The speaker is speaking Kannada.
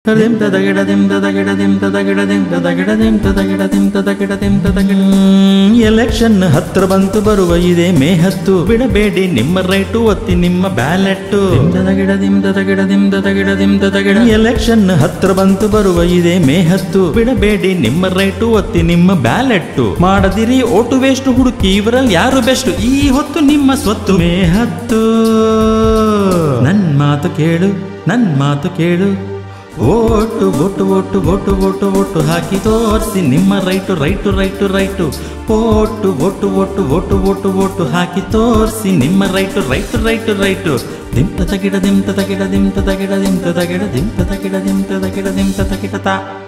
ದಿಂ ತದಗಿಡ ದಿಂ ತದಗಿಡ ದಿಂ ತದಗಿಡ ದಿಂ ತದಗಿಡ ದಿಂ ತದಗಿಡ ದಿಂ ತದಗಿಡ ದಿಂ ತದಗಿಡ ಎಲೆಕ್ಷನ್ ಹತ್ರ ಬಂತು ಬರುವ ಇದೆ ಮೇ ಹತ್ತು ಬಿಡಬೇಡಿ ನಿಮ್ಮ ರೈಟು ಒತ್ತಿ ನಿಮ್ಮ ಬ್ಯಾಲೆಟ್ಟು ತದಗಿಡ ದಿಂ ತದಗಿಡ ದಿಂ ತದಗಿಡ ದಿಂ ತದಗಿಡ ಎಲೆಕ್ಷನ್ ಹತ್ರ ಬಂತು ಬರುವ ಇದೆ ಮೇ ಹತ್ತು ಬಿಡಬೇಡಿ ನಿಮ್ಮ ರೈಟು ಒತ್ತಿ ನಿಮ್ಮ ಬ್ಯಾಲೆಟ್ಟು ಮಾಡದಿರಿ ಓಟು ವೇಸ್ಟ್ ಹುಡುಕಿ ಇವರಲ್ಲಿ ಯಾರು ಬೆಸ್ಟ್ ಈ ಹೊತ್ತು ನಿಮ್ಮ ಸ್ವತ್ತು ಮೇ ಹತ್ತು ನನ್ ಮಾತು ಕೇಳು ನನ್ ಮಾತು ಕೇಳು vote vote vote vote vote vote ಹಾಕಿ ತೋರಿಸಿ ನಿಮ್ಮ right right right right vote vote vote vote vote vote ಹಾಕಿ ತೋರಿಸಿ ನಿಮ್ಮ ರೈಟು ರೈಟು ರೈಟು ರೈಟು ದಿಂತ ತಗಿಡ ದಿಂತ ತಗಿಡ ದಿಂತ ತಗಿಡ ದಿಂತ ತಗಿಡ ದಿಂತ ತಗಿಡ ದಿಂತ ತಗಿಡ ದಿಂತ ತಗಿಡ ತಾ